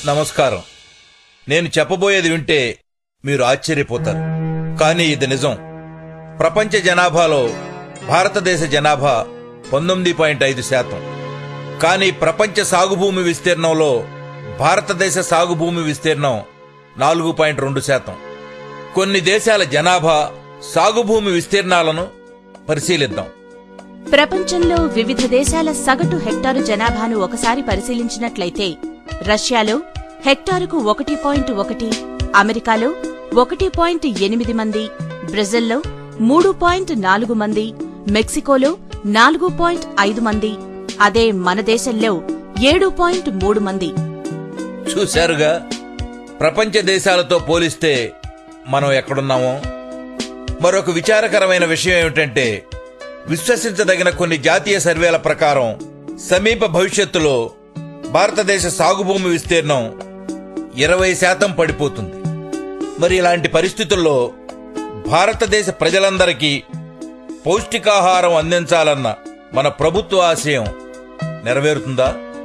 నమస్కారం నేను చెప్పబోయేది వింటే మీరు ఆశ్చర్యపోతారు కానీ ఇది నిజం ప్రపంచ జనాభాలో భారతదేశ జనాభా పంతొమ్మిది పాయింట్ ఐదు శాతం కానీ ప్రపంచ సాగుభూమి విస్తీర్ణంలో భారతదేశ సాగుభూమి విస్తీర్ణం నాలుగు పాయింట్ రెండు శాతం కొన్ని దేశాల జనాభా సాగుభూమి విస్తీర్ణాలను పరిశీలిద్దాం ప్రపంచంలో వివిధ దేశాల సగటు హెక్టారు జనాభాను ఒకసారి పరిశీలించినట్లయితే రష్యాలో హెక్టారుకు ఒకటి పాయింట్ ఒకటి అమెరికాలో ఒకటి పాయింట్ ఎనిమిది మంది బ్రెజిల్లో మూడు పాయింట్ నాలుగు మంది మెక్సికోలో నాలుగు పాయింట్ ఐదు మంది అదే మన దేశంలో ఏడు పాయింట్ మూడు మంది చూశారుగా ప్రపంచ దేశాలతో పోలిస్తే మనం ఎక్కడున్నామో మరొక విచారకరమైన విషయం ఏమిటంటే విశ్వసించదగిన కొన్ని జాతీయ సర్వేల ప్రకారం సమీప భవిష్యత్తులో భారతదేశ సాగుభూమి విస్తీర్ణం ఇరవై శాతం పడిపోతుంది మరి ఇలాంటి పరిస్థితుల్లో భారతదేశ ప్రజలందరికీ పౌష్టికాహారం అందించాలన్న మన ప్రభుత్వ ఆశయం నెరవేరుతుందా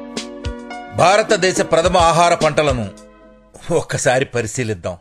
భారతదేశ ప్రథమ ఆహార పంటలను ఒక్కసారి పరిశీలిద్దాం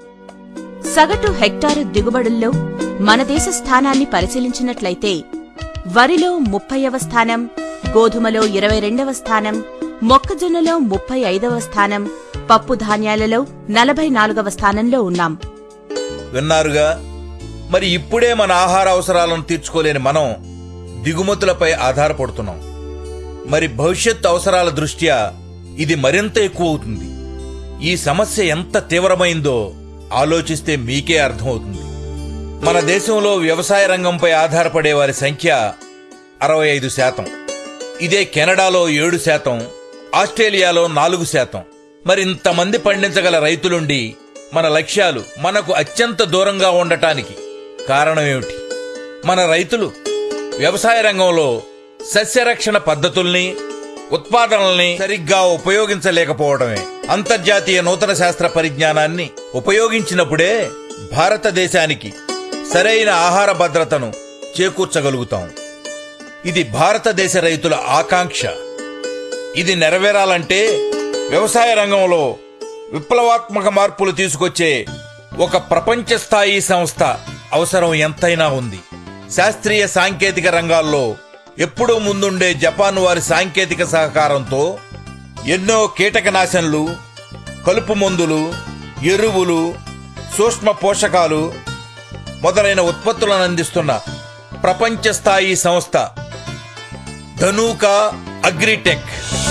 సగటు హెక్టారు దిగుబడుల్లో మన దేశ స్థానాన్ని పరిశీలించినట్లయితే వరిలో ముప్పైవ స్థానం గోధుమలో ఇరవై రెండవ స్థానం మొక్కజొన్నలో ముప్పై ఐదవ స్థానం పప్పు ధాన్యాలలో నలభై నాలుగవ స్థానంలో ఉన్నాం విన్నారుగా మరి ఇప్పుడే మన ఆహార అవసరాలను తీర్చుకోలేని మనం దిగుమతులపై ఆధారపడుతున్నాం మరి భవిష్యత్ అవసరాల దృష్ట్యా ఇది మరింత ఎక్కువ అవుతుంది ఈ సమస్య ఎంత తీవ్రమైందో ఆలోచిస్తే మీకే అర్థమవుతుంది మన దేశంలో వ్యవసాయ రంగంపై ఆధారపడే వారి సంఖ్య అరవై ఐదు శాతం ఇదే కెనడాలో ఏడు శాతం ఆస్ట్రేలియాలో నాలుగు శాతం మరి ఇంతమంది పండించగల రైతులుండి మన లక్ష్యాలు మనకు అత్యంత దూరంగా ఉండటానికి కారణమేమిటి మన రైతులు వ్యవసాయ రంగంలో సస్యరక్షణ పద్ధతుల్ని ఉత్పాదనల్ని సరిగ్గా ఉపయోగించలేకపోవడమే అంతర్జాతీయ నూతన శాస్త్ర పరిజ్ఞానాన్ని ఉపయోగించినప్పుడే భారతదేశానికి సరైన ఆహార భద్రతను చేకూర్చగలుగుతాం ఇది భారతదేశ రైతుల ఆకాంక్ష ఇది నెరవేరాలంటే వ్యవసాయ రంగంలో విప్లవాత్మక మార్పులు తీసుకొచ్చే ఒక ప్రపంచ స్థాయి సంస్థ అవసరం ఎంతైనా ఉంది శాస్త్రీయ సాంకేతిక రంగాల్లో ఎప్పుడూ ముందుండే జపాన్ వారి సాంకేతిక సహకారంతో ఎన్నో కీటకనాశనలు కలుపు మందులు ఎరువులు సూక్ష్మ పోషకాలు మొదలైన ఉత్పత్తులను అందిస్తున్న ప్రపంచ స్థాయి సంస్థ ధనూకా అగ్రిటెక్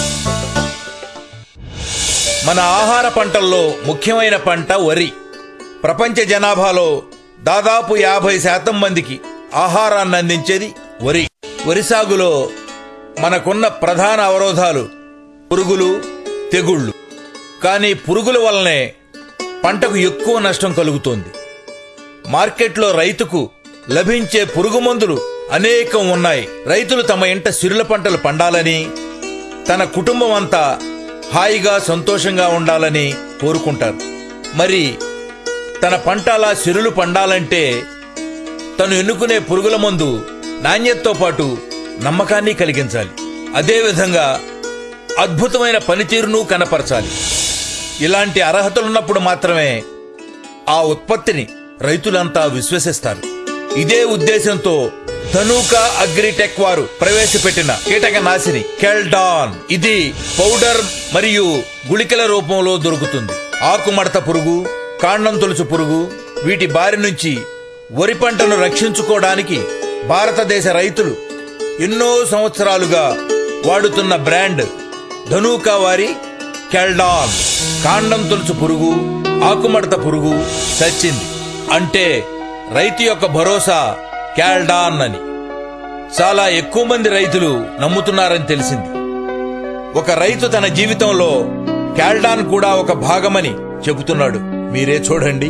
మన ఆహార పంటల్లో ముఖ్యమైన పంట వరి ప్రపంచ జనాభాలో దాదాపు యాభై శాతం మందికి ఆహారాన్ని అందించేది వరి వరి సాగులో మనకున్న ప్రధాన అవరోధాలు పురుగులు తెగుళ్ళు కానీ పురుగుల వల్లనే పంటకు ఎక్కువ నష్టం కలుగుతోంది మార్కెట్లో రైతుకు లభించే పురుగు మందులు అనేకం ఉన్నాయి రైతులు తమ ఇంట సిరుల పంటలు పండాలని తన కుటుంబం అంతా హాయిగా సంతోషంగా ఉండాలని కోరుకుంటారు మరి తన పంట అలా సిరులు పండాలంటే తను ఎన్నుకునే పురుగుల మందు నాణ్యతతో పాటు నమ్మకాన్ని కలిగించాలి అదేవిధంగా అద్భుతమైన పనితీరును కనపరచాలి ఇలాంటి అర్హతలున్నప్పుడు మాత్రమే ఆ ఉత్పత్తిని రైతులంతా విశ్వసిస్తారు ఇదే ఉద్దేశంతో ధనూకా అగ్రిటెక్ వారు ప్రవేశపెట్టిన కీటకనాశిని కెల్డాన్ ఇది పౌడర్ మరియు గుళికల రూపంలో దొరుకుతుంది ఆకుమడత పురుగు కాండం తొలుచు పురుగు వీటి బారి నుంచి వరి పంటను రక్షించుకోవడానికి భారతదేశ రైతులు ఎన్నో సంవత్సరాలుగా వాడుతున్న బ్రాండ్ ధనూకా వారి కెల్డాన్ కాండం తొలుచు పురుగు ఆకుమడత పురుగు చచ్చింది అంటే రైతు యొక్క భరోసా క్యాల్డాన్ అని చాలా ఎక్కువ మంది రైతులు నమ్ముతున్నారని తెలిసింది ఒక రైతు తన జీవితంలో క్యాల్డాన్ కూడా ఒక భాగమని చెబుతున్నాడు మీరే చూడండి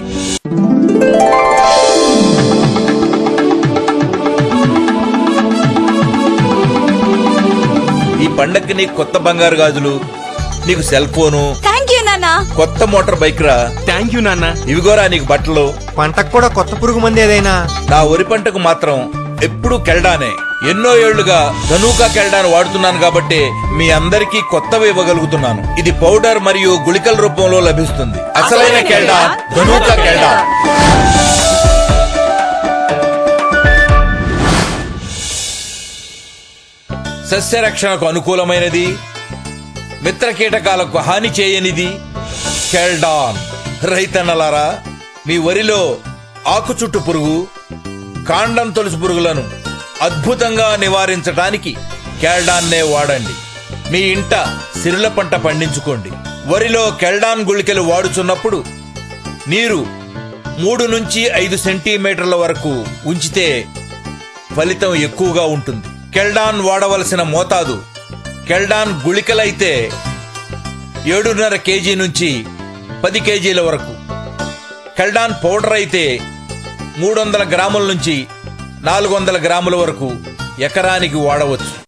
ఈ పండక్కి నీకు కొత్త బంగారు గాజులు నీకు సెల్ ఫోను థ్యాంక్ యూ నాన్న కొత్త మోటార్ బైక్ రా థ్యాంక్ యూ నాన్న ఇవిగోరా నీకు బట్టలు పంటకు కూడా కొత్త పురుగు మంది ఏదైనా నా వరి పంటకు మాత్రం ఎప్పుడు కెల్డానే ఎన్నో ఏళ్లుగా ధనూకా కెల్డాన్ వాడుతున్నాను కాబట్టి మీ అందరికీ కొత్తవి ఇవ్వగలుగుతున్నాను ఇది పౌడర్ మరియు గుళికల రూపంలో లభిస్తుంది అసలైన కెల్డాన్ ధనూకా కెల్డాన్ సస్యరక్షణకు అనుకూలమైనది మిత్ర కీటకాలకు హాని చేయనిది కెల్డాన్ రైతన్నలారా మీ వరిలో ఆకు చుట్టు పురుగు కాండం తొలుసు పురుగులను అద్భుతంగా నివారించటానికి కెల్డాన్నే వాడండి మీ ఇంట సిరుల పంట పండించుకోండి వరిలో కెల్డాన్ గుళికలు వాడుచున్నప్పుడు నీరు మూడు నుంచి ఐదు సెంటీమీటర్ల వరకు ఉంచితే ఫలితం ఎక్కువగా ఉంటుంది కెల్డాన్ వాడవలసిన మోతాదు కెల్డాన్ గుళికలైతే ఏడున్నర కేజీ నుంచి పది కేజీల వరకు కెల్డాన్ పౌడర్ అయితే మూడు వందల గ్రాముల నుంచి నాలుగు వందల గ్రాముల వరకు ఎకరానికి వాడవచ్చు